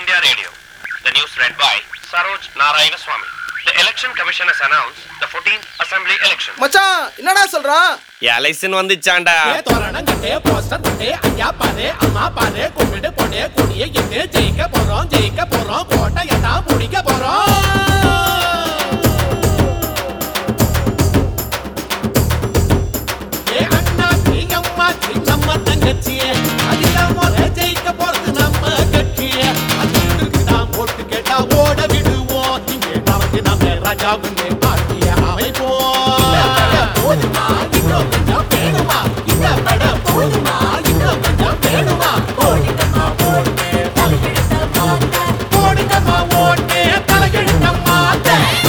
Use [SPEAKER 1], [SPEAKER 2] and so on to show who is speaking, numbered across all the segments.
[SPEAKER 1] India Radio. The news read by Saroj Narayanaswamy. The Election Commission has announced the 14th Assembly election.
[SPEAKER 2] மச்சான் என்னடா சொல்றான்
[SPEAKER 3] election வந்துச்சாண்டா
[SPEAKER 4] ஏ தோரணம் கட்டு poster கட்டு ஐயா பாரு அம்மா பாரு கும்பிடு பொண்ணு கொடிய எட்டு ஜெயிக்க போறோம் ஜெயிக்க போறோம் கோட்டையை தான் முடிக்க போறோம் ஏ அண்ணாச்சி அம்மாச்சி நம்ம தங்கச்சி அதில முறை ஜெயிக்க போறது நம்ம கட்சி அதுக்கு தான் போட்டு கேட்டா ஓட விடுவோம் இங்கே நமக்கு நம்ம ராஜாவுன்னு ஆட்சிய அமைப்போம் போதுமா இன்னும் கொஞ்சம் வேணுமா இந்த படம் போதுமா இன்னும் கொஞ்சம் வேணுமா ஓடிட்டமா ஓடுமே தலையெழுத்த மாத்த ஓடிட்டமா ஓட்டே தலையெழுத்த மாத்த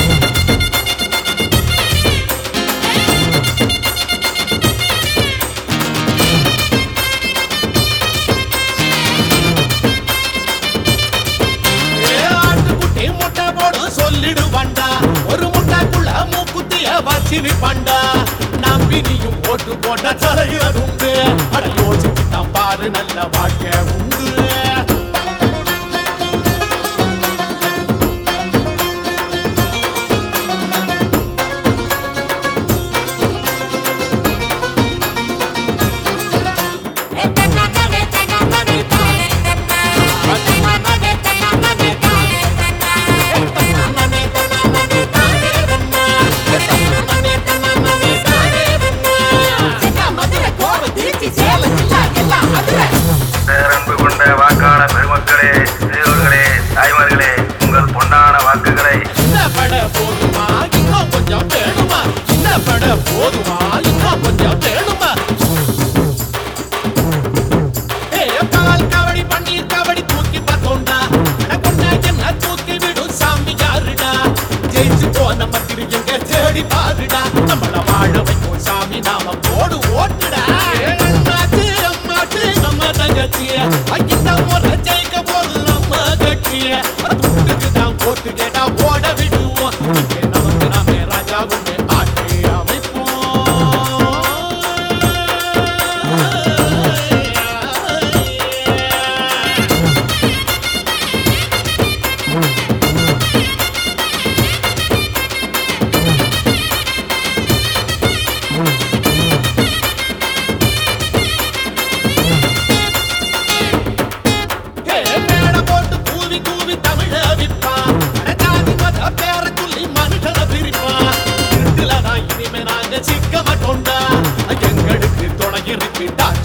[SPEAKER 4] ஏ ஆட்டுக்குட்டி முட்டை போடும் சொல்லிடுவாண்டா ஒரு முட்டைக்குள்ள மூக்குத்திய வச்சு விப்பாண்டா நம்பி நீயும் போட்டு போட்ட தலையிறது உண்டு அட யோசிச்சு தான் பாரு நல்ல வாழ்க்கை உண்டு
[SPEAKER 5] பேரன்பு கொண்ட வாக்காளர் பெருமக்களே பெரியோர்களே தாய்மார்களே உங்கள் பொன்னான வாக்குகளை
[SPEAKER 4] இந்த பட போதுமா இன்னும் கொஞ்சம் வேணுமா இந்த பட போதுமா இன்னும் கொஞ்சம் வேணுமா ஏ கால் கபடி பன்னீர் கபடி தூக்கி பார்த்தோண்டா கொண்டா என்ன தூக்கி விடும் சாமி யாருடா ஜெயிச்சு போன மத்திரி எங்க தேடி பாருடா நம்மள வாழ வைக்கும் சாமி நாம போடு ஓட்டுடா ஏ அண்ணாச்சி அம்மாச்சி நம்ம தங்கச்சி அங்கிட்ட முறை ஜெயிக்க போது நம்ம கட்சிய துட்டுக்கு தான் போட்டு கேட்டா ஓட விடுவோம் இங்கே நமக்கு நாமே ராஜா ஒன்று ஆட்சி அமைப்போம் ஹே, மேடை போட்டு கூவி கூவி தமிழ விப்பான். அட, ஜாதி மத பேரை சொல்லி மனுஷனை பிரிப்பான். இருட்டுல தான் இனிமே நாங்க சிக்க மாட்டோம்டா. எங்களுக்கு துணை இருக்குடா